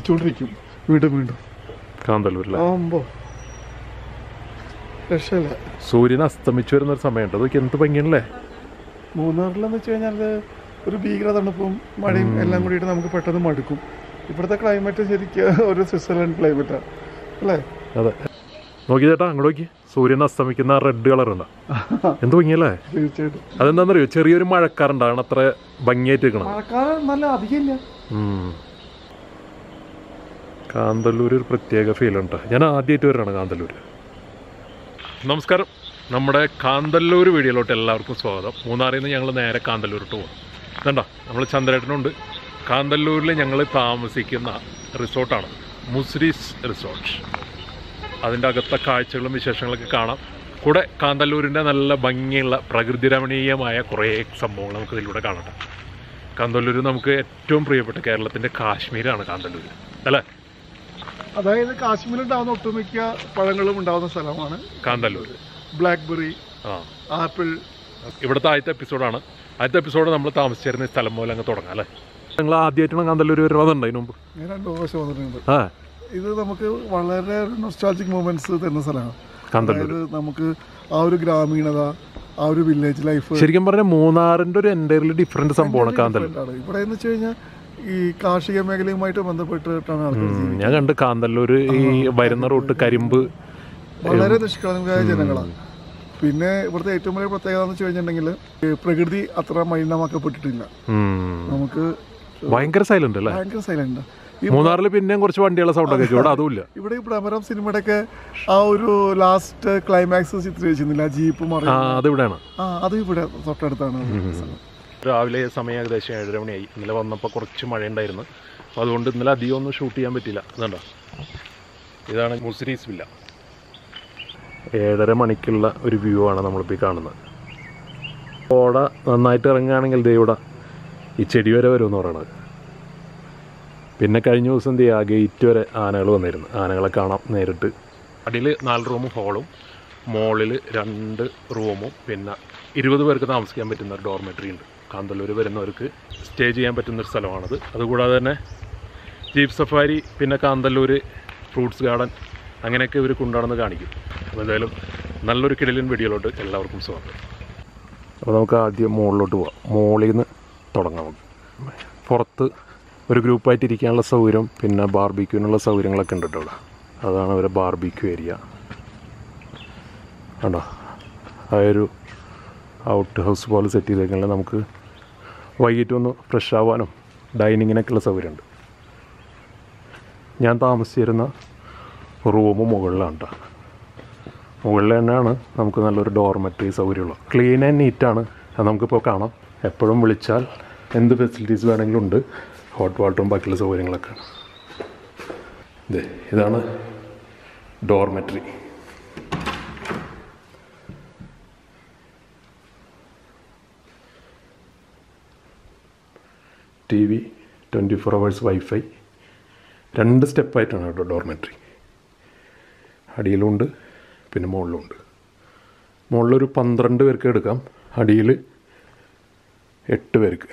അടിച്ചുകൊണ്ടിരിക്കും വീണ്ടും വീണ്ടും കാന്തല്ലൂരിലെ ആവുമ്പോ രക്ഷയില്ല സൂര്യൻ അസ്തമിച്ചു വരുന്ന ഒരു സമയമുണ്ട് അതൊക്കെ എന്ത് ഭംഗിയല്ലേ മൂന്നാറിലെന്ന് വെച്ച് കഴിഞ്ഞാൽ ഒരു ഭീകര തണുപ്പും മഴയും എല്ലാം കൂടിയിട്ട് നമുക്ക് പെട്ടെന്ന് മടുക്കും ഇവിടുത്തെ ക്ലൈമറ്റ് ശരിക്കും ഒരു സ്വിറ്റ്സർലൻഡ് ക്ലൈമറ്റാണ് അല്ലേ അതെ നോക്കി ചേട്ടാ അങ്ങോട്ട് നോക്കി സൂര്യൻ അസ്തമിക്കുന്ന റെഡ് കളർ ഉണ്ട് എന്ത് ഭംഗിയല്ലേ തീർച്ചയായിട്ടും അതെന്താണെന്നറിയോ ചെറിയൊരു മഴക്കാറുണ്ടാണ് അത്ര ഭംഗിയായിട്ട് നിൽക്കണം മഴക്കാലം നല്ല അധികമില്ല കാന്തല്ലൂർ ഒരു പ്രത്യേക ഫീൽ ഉണ്ട് ഞാൻ ആദ്യമായിട്ട് വരാണ് കാന്തല്ലൂർ നമസ്കാരം നമ്മുടെ കാന്തല്ലൂർ വീഡിയോയിലോട്ട് എല്ലാവർക്കും സ്വാഗതം മൂന്നാറിൽ നിന്ന് ഞങ്ങൾ നേരെ കാന്തല്ലൂരിട്ട് പോകും ഇതണ്ട നമ്മൾ ചന്ദ്രേട്ടനുണ്ട് കാന്തല്ലൂരിൽ ഞങ്ങൾ താമസിക്കുന്ന റിസോർട്ടാണ് മുസ്രീസ് റിസോർട്ട് അതിൻ്റെ അകത്തെ കാഴ്ചകളും വിശേഷങ്ങളൊക്കെ കാണാം കൂടെ കാന്തല്ലൂരിൻ്റെ നല്ല ഭംഗിയുള്ള പ്രകൃതി രമണീയമായ കുറേ സംഭവങ്ങൾ നമുക്ക് ഇതിലൂടെ കാണട്ടെ കാന്തല്ലൂർ നമുക്ക് ഏറ്റവും പ്രിയപ്പെട്ട കേരളത്തിൻ്റെ കാശ്മീരാണ് കാന്തല്ലൂർ അല്ലേ അതായത് കാശ്മീരിൽ ഉണ്ടാവുന്ന ഒട്ടുമിക്ക പഴങ്ങളും ഉണ്ടാവുന്ന സ്ഥലമാണ് കാന്തല്ലൂർ ബ്ലാക്ക്ബെറി ആ ആപ്പിൾ ഇവിടുത്തെ ആദ്യത്തെ എപ്പിസോഡാണ് ആദ്യത്തെ എപ്പിസോഡ് നമ്മൾ താമസിച്ചിരുന്ന ഈ സ്ഥലം പോലെ അങ്ങ് തുടങ്ങാം അല്ലേ നിങ്ങൾ ആദ്യമായിട്ടാണ് കാന്തല്ലൂർ വരുന്നത് അതിന് മുമ്പ് ഞാൻ രണ്ട് പ്രാവശ്യം വന്നിട്ടുണ്ട് ആ ഇത് നമുക്ക് വളരെ നൊസ്റ്റാൾജിക് മൂമെന്റ്സ് തരുന്ന സ്ഥലമാണ് കാന്തല്ലൂർ അതായത് നമുക്ക് ആ ഒരു ഗ്രാമീണത ആ ഒരു വില്ലേജ് ലൈഫ് ശരിക്കും പറഞ്ഞാൽ മൂന്നാറിന്റെ ഒരു എൻ്റയർലി ഡിഫറെന്റ് സംഭവമാണ് കാന്തല്ലൂർ ആണ് ഇവിടെ എന്ന് വെച്ച് കഴിഞ്ഞാൽ ഈ കാർഷിക മേഖലയുമായിട്ട് ബന്ധപ്പെട്ടിട്ടാണ് ആൾക്കാർ ഉം, ജീവിക്കുന്നത്. ഞാൻ കണ്ട് കാന്തല്ലൂർ ഈ വരുന്ന റൂട്ട് കരിമ്പ് വളരെ നിഷ്കളങ്കരായ ജനങ്ങളാണ് പിന്നെ ഇവിടുത്തെ ഏറ്റവും വലിയ പ്രത്യേകത എന്ന് വെച്ച് കഴിഞ്ഞിട്ടുണ്ടെങ്കിൽ ഈ പ്രകൃതി അത്ര മലിനമാക്കപ്പെട്ടിട്ടില്ല ഉം. നമുക്ക് ഭയങ്കര സൈലന്റ് അല്ലേ ഭയങ്കര സൈലന്റ് മൂന്നാറിൽ പിന്നെയും കുറച്ച് വണ്ടികളുടെ സൗണ്ടൊക്കെ ഇവിടെ അതുമില്ല ഇവിടെ ഈ ഭ്രമരം സിനിമയുടെ ഒക്കെ ആ ഒരു ലാസ്റ്റ് ക്ലൈമാക്സ് ചിത്രീകരിച്ചിരുന്നില്ല ആ ജീപ്പ് മറി ആ അതിവിടെയാണ് ആ അത് ഇവിടെ തൊട്ടടുത്താണ് രാവിലെ സമയം ഏകദേശം ഏഴര മണിയായി ഇന്നലെ വന്നപ്പോൾ കുറച്ച് മഴയുണ്ടായിരുന്നു അപ്പോൾ അതുകൊണ്ട് ഇന്നലെ അധികം ഒന്നും ഷൂട്ട് ചെയ്യാൻ പറ്റില്ല ഇതുണ്ടോ ഇതാണ് മുസിരീസ് വില്ല ഏഴര മണിക്കുള്ള ഒരു വ്യൂ ആണ് നമ്മളിപ്പോൾ ഈ കാണുന്നത് ഓട നന്നായിട്ട് ഇറങ്ങുകയാണെങ്കിൽ ദേ ഇവിടെ ഈ ചെടി വരെ വരുമെന്ന് പറയണത് പിന്നെ കഴിഞ്ഞ ദിവസം എന്ത് ചെയ്യുക ഗേറ്റ് വരെ ആനകൾ വന്നിരുന്നു ആനകളെ കാണാം നേരിട്ട് അടിയിൽ നാല് റൂമും ഹോളും മുകളിൽ രണ്ട് റൂമും പിന്നെ ഇരുപത് പേർക്ക് താമസിക്കാൻ പറ്റുന്ന ഒരു ഡോർമെറ്ററി ഉണ്ട് കാന്തല്ലൂർ വരുന്നവർക്ക് സ്റ്റേ ചെയ്യാൻ പറ്റുന്ന ഒരു സ്ഥലമാണത് അതുകൂടാതെ തന്നെ ജീപ്പ് സഫാരി പിന്നെ കാന്തല്ലൂർ ഫ്രൂട്ട്സ് ഗാർഡൻ അങ്ങനെയൊക്കെ ഇവർ കൊണ്ടുനടന്ന് കാണിക്കും അപ്പോൾ എന്തായാലും നല്ലൊരു കിടലിൻ വീഡിയോയിലോട്ട് എല്ലാവർക്കും സ്വാഗതം അപ്പോൾ നമുക്ക് ആദ്യം മുകളിലോട്ട് പോവാം മുകളിൽ നിന്ന് തുടങ്ങാം നമുക്ക് പുറത്ത് ഒരു ഗ്രൂപ്പായിട്ട് ഇരിക്കാനുള്ള സൗകര്യം പിന്നെ ബാർബിക്യൂവിനുള്ള സൗകര്യങ്ങളൊക്കെ ഉണ്ട് കേട്ടോ ഇവിടെ അതാണ് അവരെ ബാർബിക്യൂ ഏരിയ കണ്ടോ ആ ഒരു ഔട്ട് ഹൗസ് പോലെ സെറ്റ് ചെയ്തേക്കാണെങ്കിൽ നമുക്ക് വൈകിട്ട് ഒന്ന് ഫ്രഷ് ആവാനും ഡൈനിങ്ങിനൊക്കെയുള്ള സൗകര്യമുണ്ട് ഞാൻ താമസിച്ചിരുന്ന റൂം മുകളിലാണ് കേട്ടോ മുകളിൽ തന്നെയാണ് നമുക്ക് നല്ലൊരു ഡോർമെറ്ററി സൗകര്യമുള്ളത് ക്ലീൻ ആൻഡ് നീറ്റാണ് അത് നമുക്കിപ്പോൾ കാണാം എപ്പോഴും വിളിച്ചാൽ എന്ത് ഫെസിലിറ്റീസ് വേണമെങ്കിലും ഉണ്ട് ഹോട്ട് വാട്ടറും ബാക്കിയുള്ള സൗകര്യങ്ങളൊക്കെ ഇതേ ഇതാണ് dormitory T V twenty four hours wifi രണ്ട് സ്റ്റെപ്പായിട്ടാണ് കേട്ടോ ഡോർമെറ്ററി അടിയിലുണ്ട് പിന്നെ മുകളിലുണ്ട് മുകളിലൊരു പന്ത്രണ്ട് പേർക്ക് എടുക്കാം അടിയിൽ എട്ട് പേർക്ക്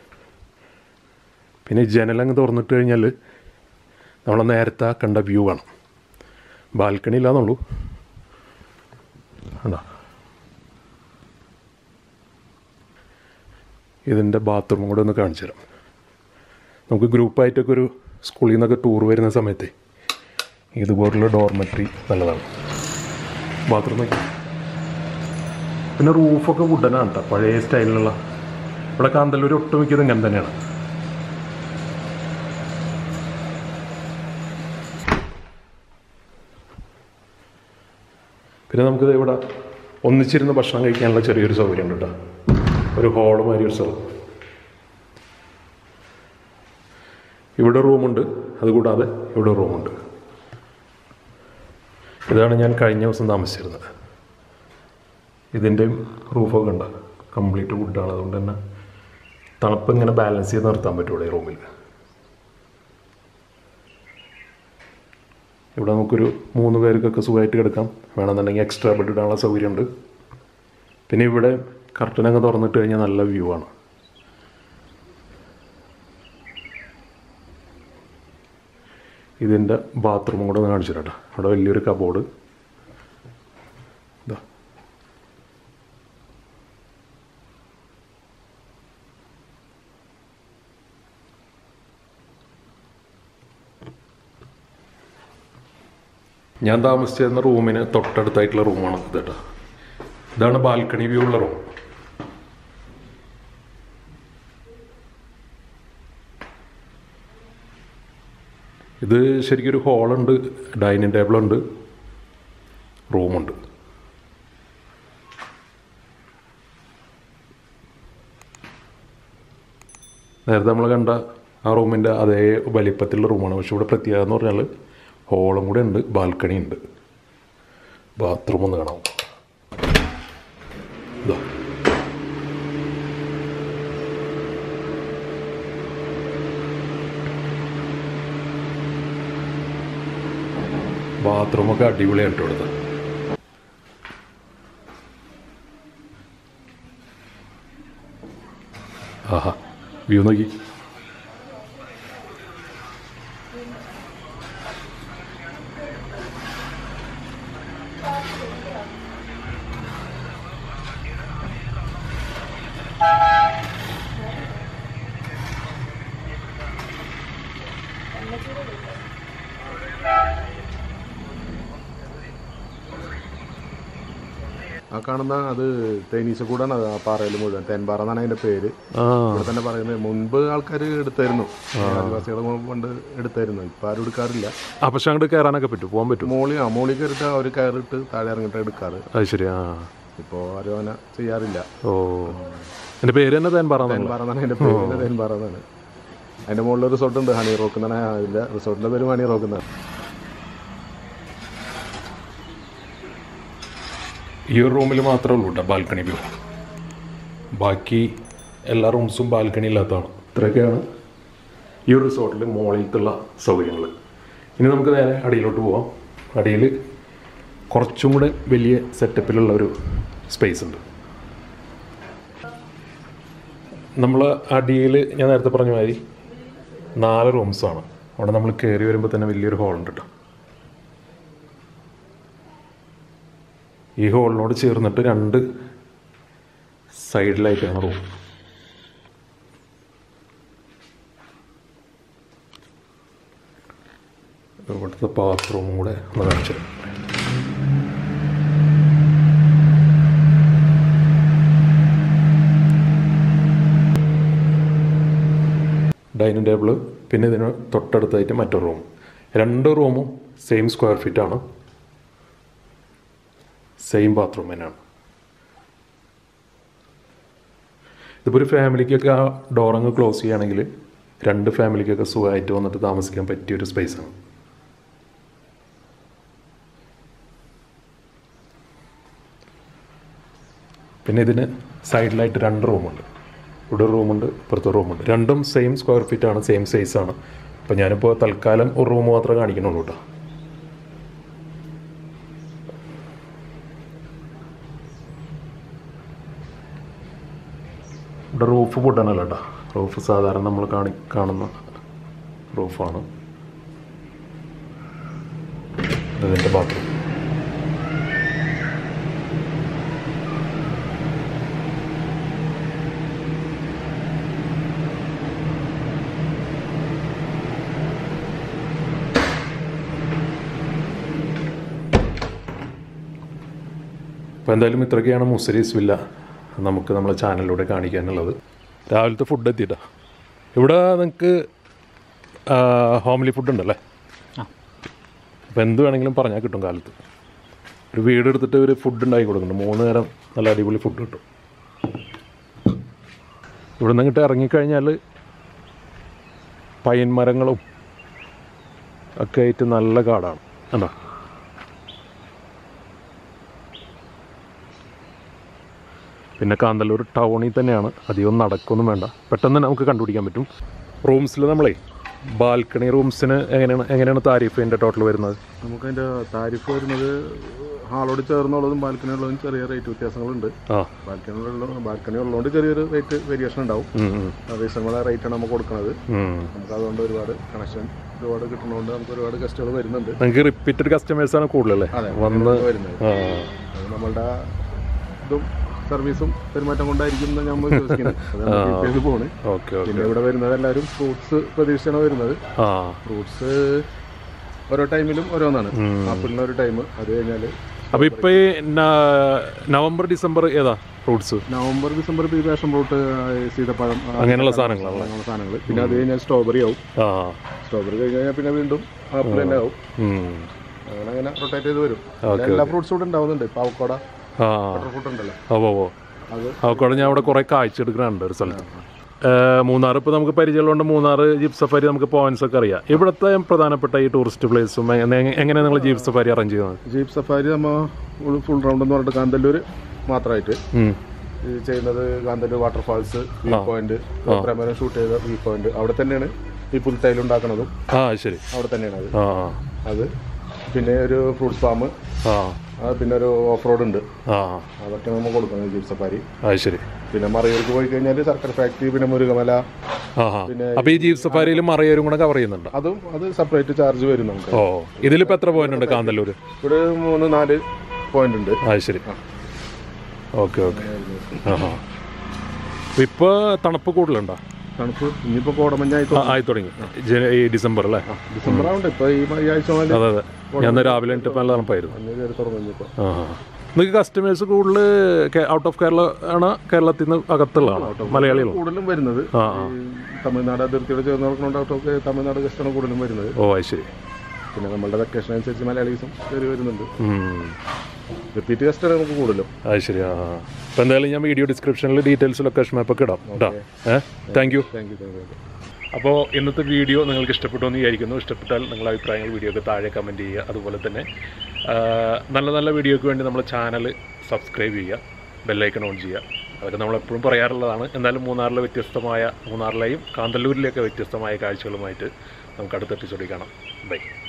പിന്നെ ഈ ജനലങ്ങ് തുറന്നിട്ട് കഴിഞ്ഞാൽ നമ്മൾ നേരത്തെ ആ കണ്ട വ്യൂ കാണാം ബാൽക്കണി ഇല്ലാന്നുള്ളൂ ആണോ ഇതിൻ്റെ ബാത്റൂമും കൂടെ ഒന്ന് കാണിച്ചു തരാം നമുക്ക് ഗ്രൂപ്പായിട്ടൊക്കെ ഒരു സ്കൂളിൽ നിന്നൊക്കെ ടൂർ വരുന്ന സമയത്ത് ഇതുപോലുള്ള ഡോർമെറ്ററി നല്ലതാണ് ബാത്റൂം നോക്കി പിന്നെ റൂഫൊക്കെ വുഡനാണ് കേട്ടോ പഴയ സ്റ്റൈലിലുള്ള ഇവിടെ കാന്തല്ലൂർ ഒട്ടുമിക്കത് ഇങ്ങനെ തന്നെയാണ് പിന്നെ നമുക്കിത് ഇവിടെ ഒന്നിച്ചിരുന്ന് ഭക്ഷണം കഴിക്കാനുള്ള ചെറിയൊരു സൗകര്യം ഉണ്ട് കേട്ടോ ഒരു ഹോള് മാതിരി ഒരു സ്ഥലം ഇവിടെ റൂമുണ്ട് അതുകൂടാതെ ഇവിടെ റൂമുണ്ട് ഇതാണ് ഞാൻ കഴിഞ്ഞ ദിവസം താമസിച്ചിരുന്നത് ഇതിൻ്റെയും റൂഫൊക്കെ ഉണ്ട് കംപ്ലീറ്റ് വുഡാണ് അതുകൊണ്ട് തന്നെ തണുപ്പ് ഇങ്ങനെ ബാലൻസ് ചെയ്ത് നിർത്താൻ പറ്റും ഇവിടെ ഈ റൂമിൽ ഇവിടെ നമുക്കൊരു മൂന്ന് പേർക്കൊക്കെ സുഖമായിട്ട് കിടക്കാം വേണമെന്നുണ്ടെങ്കിൽ എക്സ്ട്രാ ബെഡ് ഇടാനുള്ള സൗകര്യമുണ്ട് പിന്നെ ഇവിടെ കർട്ടനൊക്കെ തുറന്നിട്ട് കഴിഞ്ഞാൽ നല്ല വ്യൂ ആണ് ഇതിൻ്റെ ബാത്റൂമും കൂടെ ഒന്ന് കാണിച്ചു തരാം അവിടെ വലിയൊരു കബോർഡ് ഇതാ ഞാൻ താമസിച്ചിരുന്ന റൂമിന് തൊട്ടടുത്തായിട്ടുള്ള റൂമാണ് ഇത് കേട്ടോ ഇതാണ് ബാൽക്കണി വ്യൂ ഉള്ള റൂം ഇത് ശരിക്കും ഒരു ഹോളുണ്ട് ഡൈനിങ് ടേബിളുണ്ട് റൂമുണ്ട് നേരത്തെ നമ്മൾ കണ്ട ആ റൂമിൻ്റെ അതേ വലിപ്പത്തിലുള്ള റൂമാണ് പക്ഷെ ഇവിടെ പ്രത്യേകത എന്ന് പറഞ്ഞാൽ ഹോളും കൂടെ ഉണ്ട് ബാൽക്കണി ഉണ്ട് ബാത്റൂം ഒന്ന് കാണാം ഇതാ ബാത്റൂമൊക്കെ അടിപൊളിയായിട്ട് ഇവിടുത്തെ ആഹാ വ്യൂ നോക്കി ആ കാണുന്ന അത് തേനീച്ചക്കൂടാണ് അത് ആ പാറയിൽ മുഴുവൻ തേൻപാറ എന്നാണ് അതിന്റെ പേര് ആ ഇവിടെ തന്നെ പറയുന്നത് മുൻപ് ആൾക്കാർ എടുത്തായിരുന്നു ആദിവാസികൾ കൊണ്ട് എടുത്തായിരുന്നു ഇപ്പൊ ആരും എടുക്കാറില്ല ആ പക്ഷെ അങ്ങോട്ട് കയറാനൊക്കെ പറ്റും പോകാൻ പറ്റും മോളി ആ മോളി കയറിട്ട് അവർ കയറിട്ട് താഴെ ഇറങ്ങിട്ട് എടുക്കാറ് അത് ശരി ആ ഇപ്പോൾ ആരും അങ്ങനെ ചെയ്യാറില്ല ഓ എൻ്റെ പേര് തന്നെ തേൻ പറഞ്ഞു തേൻപാറ എന്നാണ് അതിന്റെ പേര് തേൻപാറ എന്നാണ് അതിന്റെ മുകളിൽ റിസോർട്ട് ഉണ്ട് ഹണി റോക്ക് എന്നാണ് അതിന്റെ റിസോർട്ടിന്റെ പേര് ഹണി റോക്ക് എന്നാണ് ഈ ഒരു റൂമിൽ മാത്രമേ ഉള്ളൂ കേട്ടോ ബാൽക്കണി വ്യൂ ബാക്കി എല്ലാ റൂംസും ബാൽക്കണി ഇല്ലാത്തതാണ് ഇത്രയൊക്കെയാണ് ഈ ഒരു റിസോർട്ടിൽ മുകളിലത്തുള്ള സൗകര്യങ്ങൾ ഇനി നമുക്ക് നേരെ അടിയിലോട്ട് പോവാം അടിയിൽ കുറച്ചും കൂടെ വലിയ സെറ്റപ്പിലുള്ള ഒരു സ്പേസ് ഉണ്ട് നമ്മൾ അടിയിൽ ഞാൻ നേരത്തെ പറഞ്ഞ മാതിരി നാല് റൂംസാണ് അവിടെ നമ്മൾ കയറി വരുമ്പോൾ തന്നെ വലിയൊരു ഹോളുണ്ട് കേട്ടോ ഈ ഹോളിനോട് ചേർന്നിട്ട് രണ്ട് സൈഡിലായിട്ടാണ് റൂം ഇവിടുത്തെ ബാത്റൂമും കൂടെ ഒന്ന് കാണിച്ചു തരാം. ഡൈനിങ് ടേബിള് പിന്നെ ഇതിന് തൊട്ടടുത്തായിട്ട് മറ്റൊരു റൂം രണ്ട് റൂമും സെയിം സ്ക്വയർ ഫീറ്റ് ആണ് സെയിം ബാത്റൂം തന്നെയാണ് ഇതിപ്പോൾ ഒരു ഫാമിലിക്കൊക്കെ ആ ഡോറങ്ങ് ക്ലോസ് ചെയ്യുകയാണെങ്കിൽ രണ്ട് ഫാമിലിക്കൊക്കെ സുഖമായിട്ട് വന്നിട്ട് താമസിക്കാൻ പറ്റിയ ഒരു സ്പേസാണ് പിന്നെ ഇതിന് സൈഡിലായിട്ട് രണ്ട് റൂമുണ്ട് ഇവിടെ ഒരു റൂമുണ്ട് ഇപ്പുറത്തെ റൂമുണ്ട് രണ്ടും സെയിം സ്ക്വയർ ഫീറ്റ് ആണ് സെയിം സൈസാണ് അപ്പോൾ ഞാനിപ്പോൾ തൽക്കാലം ഒരു റൂം മാത്രമേ കാണിക്കണുള്ളൂ കേട്ടോ ഇവിടെ റൂഫ് പൊട്ടാനല്ല കേട്ടോ റൂഫ് സാധാരണ നമ്മൾ കാണി കാണുന്ന റൂഫാണ് ഇതിൻ്റെ ബാത്റൂം അപ്പോൾ എന്തായാലും ഇത്രയൊക്കെയാണ് മുസരീസ് വില്ല നമുക്ക് നമ്മളെ ചാനലിലൂടെ കാണിക്കാനുള്ളത് രാവിലത്തെ ഫുഡ് എത്തിയിട്ടാ ഇവിടെ നിങ്ങൾക്ക് ഹോംലി ഫുഡ് ഉണ്ടല്ലേ അപ്പോൾ എന്ത് വേണമെങ്കിലും പറഞ്ഞാൽ കിട്ടും കാലത്ത് ഒരു വീട് എടുത്തിട്ട് ഒരു ഫുഡ് ഉണ്ടാക്കി കൊടുക്കുന്നുണ്ട് മൂന്ന് നേരം നല്ല അടിപൊളി ഫുഡ് കിട്ടും ഇവിടെ നിന്ന് ഇങ്ങോട്ട് ഇറങ്ങിക്കഴിഞ്ഞാൽ പൈൻ മരങ്ങളും ഒക്കെ ആയിട്ട് നല്ല കാടാണ് കണ്ടോ പിന്നെ കാന്തല്ലൂർ ടൗണിൽ തന്നെയാണ് അധികം നടക്കൊന്നും വേണ്ട പെട്ടെന്ന് തന്നെ നമുക്ക് കണ്ടുപിടിക്കാൻ പറ്റും റൂംസിൽ നമ്മളേ ബാൽക്കണി റൂംസിന് എങ്ങനെയാണ് എങ്ങനെയാണ് താരിഫ് അതിൻ്റെ ടോട്ടൽ വരുന്നത് നമുക്കതിന്റെ താരിഫ് വരുന്നത് ഹാളോട് ചേർന്നുള്ളതും ബാൽക്കണി ഉള്ളതും ചെറിയ റേറ്റ് വ്യത്യാസങ്ങളുണ്ട് ആ ബാൽക്കണി ഉള്ള ബാൽക്കണി ഉള്ളതുകൊണ്ട് ചെറിയൊരു റേറ്റ് വേരിയേഷൻ ഉണ്ടാവും ഉം, ഉം, റീസണബിൾ റേറ്റാണ് നമുക്ക് കൊടുക്കുന്നത് ഉം. നമുക്ക് അതുകൊണ്ട് ഒരുപാട് കണക്ഷൻ ഒരുപാട് കിട്ടുന്നതുകൊണ്ട് നമുക്ക് ഒരുപാട് ഗസ്റ്റുകൾ വരുന്നുണ്ട് നിങ്ങൾക്ക് റിപ്പീറ്റഡ് കസ്റ്റമേഴ്സാണ് കൂടുതലല്ലേ അതെ വന്ന് വരുന്നത് ആ അത് നമ്മളുടെ ഇതും സർവീസും പെരുമാറ്റം കൊണ്ടായിരിക്കും എന്ന് ഞാൻ വിശ്വസിക്കുന്നത് അതാണ് keep ചെയ്ത് പോണ് ഓക്കെ ഓക്കെ പിന്നെ ഇവിടെ വരുന്നത് എല്ലാവരും ഫ്രൂട്ട്സ് പ്രതീക്ഷിച്ചാണ് വരുന്നത് ആ ഫ്രൂട്ട്സ് ഓരോ ടൈമിലും ഓരോന്നാണ് ഉം. ആപ്പിളിന് ഒരു ടൈം അത് കഴിഞ്ഞാൽ അപ്പോൾ ഇപ്പോൾ ഈ ന- നവംബർ ഡിസംബർ ഏതാ ഫ്രൂട്ട്സ് നവംബർ ഡിസംബർ ഈ പാഷൻ ഫ്രൂട്ട് സീതപ്പഴം ആ, അങ്ങനെയുള്ള സാധനങ്ങളാണ് അങ്ങനെയുള്ള സാധനങ്ങൾ പിന്നെ അത് കഴിഞ്ഞാൽ സ്ട്രോബെറി ആവും ആ സ്ട്രോബെറി കഴിഞ്ഞ് കഴിഞ്ഞാൽ പിന്നെ വീണ്ടും ആപ്പിൾ തന്നെ ആവും ഉം. അങ്ങനെ അങ്ങനെ റൊട്ടേറ്റ് ചെയ്ത് വരും ഓക്കെ, എല്ലാ ഫ്രൂട്ട്സും ഇവിടെ ഉണ്ടാവുന്നുണ്ട് ഇപ്പൊ അവക്കോട ആ ബട്ടർ ഫ്രൂട്ട് ഉണ്ടല്ലോ ഓ ഓ അത് അവക്കോടെ ഞാൻ അവിടെ കുറേ കാഴ്ച എടുക്കുന്നുണ്ട് ഒരു സ്ഥലത്ത് മൂന്നാർ ഇപ്പോൾ നമുക്ക് പരിചയമുള്ളതുകൊണ്ട് മൂന്നാർ ജീപ്പ് സഫാരി നമുക്ക് പോയിന്റ്സ് ഒക്കെ അറിയാം ഇവിടുത്തെ പ്രധാനപ്പെട്ട ഈ ടൂറിസ്റ്റ് പ്ലേസും എങ്ങനെയാണ് നിങ്ങൾ ജീപ്പ് സഫാരി അറേഞ്ച് ചെയ്യുന്നത് ജീപ്പ് സഫാരി നമ്മൾ ഫുൾ റൗണ്ട് എന്ന് പറഞ്ഞിട്ട് കാന്തല്ലൂർ മാത്രമായിട്ട് ഉം. ഈ ചെയ്യുന്നത് കാന്തല്ലൂർ വാട്ടർഫാൾസ് വ്യൂ പോയിന്റ് പ്രമേരം ഷൂട്ട് ചെയ്ത വ്യൂ പോയിന്റ് അവിടെ തന്നെയാണ് ഈ പുൽത്തൈൽ ഉണ്ടാക്കുന്നതും ആ ശരി അവിടെ തന്നെയാണ് അത് ആ അത് പിന്നെ ഒരു ഫ്രൂട്ട്സ് ഫാം ആ അത് പിന്നെ ഒരു ഓഫ് റോഡ് ഉണ്ട് ആ അതൊക്കെ നമ്മൾ കൊടുക്കുന്നത് ജീപ്പ് സഫാരി അത് ശരി പിന്നെ മറയൂർക്ക് പോയി കഴിഞ്ഞാൽ ശർക്കര ഫാക്ടറി പിന്നെ മുരുകമല ആ ആ അപ്പോൾ ഈ ജീപ്പ് സഫാരിയിൽ മറയൂരും കൂടെ കവർ ചെയ്യുന്നുണ്ട് അതും അത് സെപ്പറേറ്റ് ചാർജ് വരും നമുക്ക് ഓ ഇതിലിപ്പോൾ എത്ര പോയിന്റ് ഉണ്ട് കാന്തല്ലൂർ ഇവിടെ മൂന്ന് നാല് പോയിന്റ് ഉണ്ട് അത് ശരി ഓക്കെ ഓക്കെ ആ ആ ഇപ്പോൾ തണുപ്പ് കൂടുതലുണ്ടോ തണുപ്പ് ഇനിയിപ്പോ കോടമഞ്ഞായി ആ ആയി തുടങ്ങി ജന- ഈ ഡിസംബർ അല്ലേ ഡിസംബർ ആവണ്ട ഇപ്പൊ ഈ ഈ ആഴ്ച മുതൽ അതെ അതെ ഞാൻ ഇന്ന് രാവിലെ എണീറ്റപ്പോൾ നല്ല തണുപ്പായിരുന്നു മഞ്ഞ് കയറി തുടങ്ങി ഇപ്പൊ ആ നിങ്ങൾക്ക് കസ്റ്റമേഴ്സ് കൂടുതൽ ഔട്ട് ഓഫ് കേരള ആണ് കേരളത്തിൽ നിന്ന് അകത്തുള്ളതാണ് മലയാളികൾ കൂടുതലും വരുന്നത് ആ ഈ തമിഴ്നാട് അതിർത്തിയോട് ചേർന്ന് നടക്കുന്നുണ്ട് തമിഴ്നാട് ഗസ്റ്റാണ് കൂടുതലും വരുന്നത് ഓ അത് ശരി പിന്നെ നമ്മളുടെ വെക്കേഷൻ അനുസരിച്ച് മലയാളീസും കയറി വരുന്നുണ്ട് ഉം. റിപ്പീറ്റ് ഗസ്റ്റാണ് നമുക്ക് കൂടുതലും അത് ശരി ആ അപ്പോൾ എന്തായാലും ഞാൻ വീഡിയോ ഡിസ്ക്രിപ്ഷനിൽ ഡീറ്റെയിൽസ് ലൊക്കേഷൻ മാപ്പൊക്കെ ഇടാം കേട്ടോ ഏഹ് thank you thank you thank you അപ്പോൾ ഇന്നത്തെ വീഡിയോ നിങ്ങൾക്ക് ഇഷ്ടപ്പെട്ടു എന്ന് വിചാരിക്കുന്നു ഇഷ്ടപ്പെട്ടാൽ നിങ്ങളുടെ അഭിപ്രായങ്ങൾ വീഡിയോക്ക് താഴെ കമൻറ്റ് ചെയ്യുക അതുപോലെ തന്നെ ആ, നല്ല നല്ല വീഡിയോക്ക് വേണ്ടി നമ്മൾ ചാനൽ സബ്സ്ക്രൈബ് ചെയ്യുക ബെല്ലൈക്കൺ ഓൺ ചെയ്യുക അതൊക്കെ നമ്മളെപ്പോഴും പറയാറുള്ളതാണ് എന്നാലും മൂന്നാറിലെ വ്യത്യസ്തമായ മൂന്നാറിലെയും കാന്തല്ലൂരിലെയൊക്കെ വ്യത്യസ്തമായ കാഴ്ചകളുമായിട്ട് നമുക്ക് അടുത്ത എപ്പിസോഡിൽ കാണാം ബൈ